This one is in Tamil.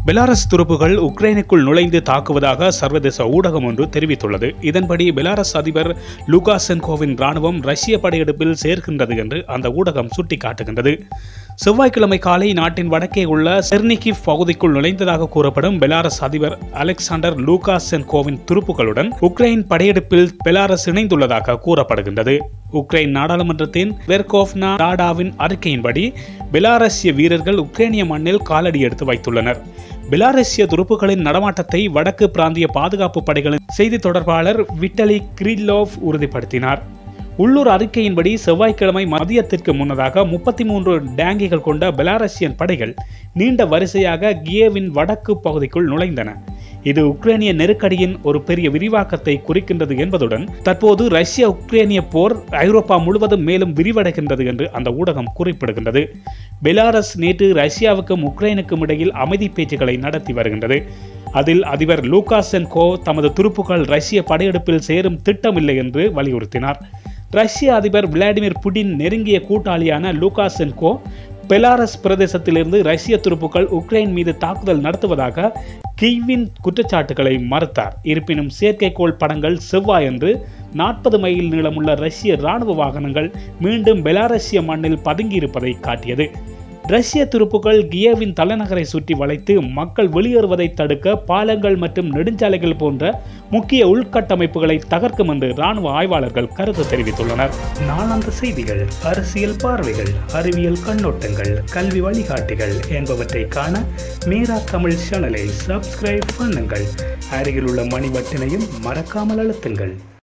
பெலாரஸ் துருப்புகள் உக்ரைனுக்குள் நுழைந்து தாக்குவதாக சர்வதேச ஊடகம் ஒன்று தெரிவித்துள்ளது இதன்படி பெலாரஸ் அதிபர் லூகாசென்கோவின் ராணுவம் ரஷ்ய படையெடுப்பில் சேர்க்கின்றது என்று அந்த ஊடகம் சுட்டிக்காட்டுகின்றது செவ்வாய்க்கிழமை காலை நாட்டின் வடக்கே உள்ள செர்னிகிவ் பகுதிக்குள் நுழைந்ததாக கூறப்படும் பெலாரஸ் அதிபர் அலெக்சாண்டர் லூகாசென்கோவின் துருப்புகளுடன் உக்ரைன் படையெடுப்பில் பெலாரஸ் இணைந்துள்ளதாக கூறப்படுகின்றது உக்ரைன் நாடாளுமன்றத்தின் வெர்கோவ்னா டாடாவின் அறிக்கையின்படி பெலாரஸ்ய வீரர்கள் உக்ரைனிய மண்ணில் காலடி எடுத்து வைத்துள்ளனர் பெலாரஸ்ய துருப்புகளின் நடமாட்டத்தை வடக்கு பிராந்திய பாதுகாப்பு படைகளின் செய்தி தொடர்பாளர் விட்டலி கிரில்லோவ் உறுதிப்படுத்தினார் உள்ளூர் அறிக்கையின்படி செவ்வாய்க்கிழமை மதியத்திற்கு முன்னதாக முப்பத்தி மூன்று டேங்கிகள் கொண்ட பெலாரசியன் படைகள் நீண்ட வரிசையாக கியேவின் வடக்கு பகுதிக்குள் நுழைந்தன இது உக்ரைனிய நெருக்கடியின் ஒரு பெரிய விரிவாக்கத்தை குறிக்கின்றது என்பதுடன் தற்போது ரஷ்ய உக்ரைனிய போர் ஐரோப்பா முழுவதும் மேலும் விரிவடைகின்றது என்று அந்த ஊடகம் குறிப்பிடுகின்றது பெலாரஸ் நேற்று ரஷ்யாவுக்கும் உக்ரைனுக்கும் இடையில் அமைதி பேச்சுக்களை நடத்தி வருகின்றது அதில் அதிபர் லூகாசென்கோ தமது துருப்புகள் ரஷ்ய படையெடுப்பில் சேரும் திட்டமில்லை என்று வலியுறுத்தினார் ரஷ்ய அதிபர் விளாடிமிர் புடின் நெருங்கிய கூட்டாளியான லூகாசென்கோ பெலாரஸ் பிரதேசத்திலிருந்து ரஷ்ய துருப்புகள் உக்ரைன் மீது தாக்குதல் நடத்துவதாக கிவ்வின் குற்றச்சாட்டுகளை மறுத்தார் இருப்பினும் செயற்கைக்கோள் படங்கள் செவ்வாயன்று நாற்பது மைல் நீளமுள்ள ரஷ்ய இராணுவ வாகனங்கள் மீண்டும் பெலாரஸ்ய மண்ணில் பதுங்கியிருப்பதை காட்டியது ரஷ்ய துருப்புகள் கியேவின் தலைநகரை சுற்றி வளைத்து மக்கள் வெளியேறுவதை தடுக்க பாலங்கள் மற்றும் நெடுஞ்சாலைகள் போன்ற முக்கிய உள்கட்டமைப்புகளை தகர்க்கும் என்று ராணுவ ஆய்வாளர்கள் கருத்து தெரிவித்துள்ளனர் நாளாந்த செய்திகள் அரசியல் பார்வைகள் அறிவியல் கண்ணோட்டங்கள் கல்வி வழிகாட்டிகள் என்பவற்றை காண மீரா தமிழ் சேனலை சப்ஸ்கிரைப் பண்ணுங்கள் அருகில் உள்ள மணி பட்டினையும் மறக்காமல் அழுத்துங்கள்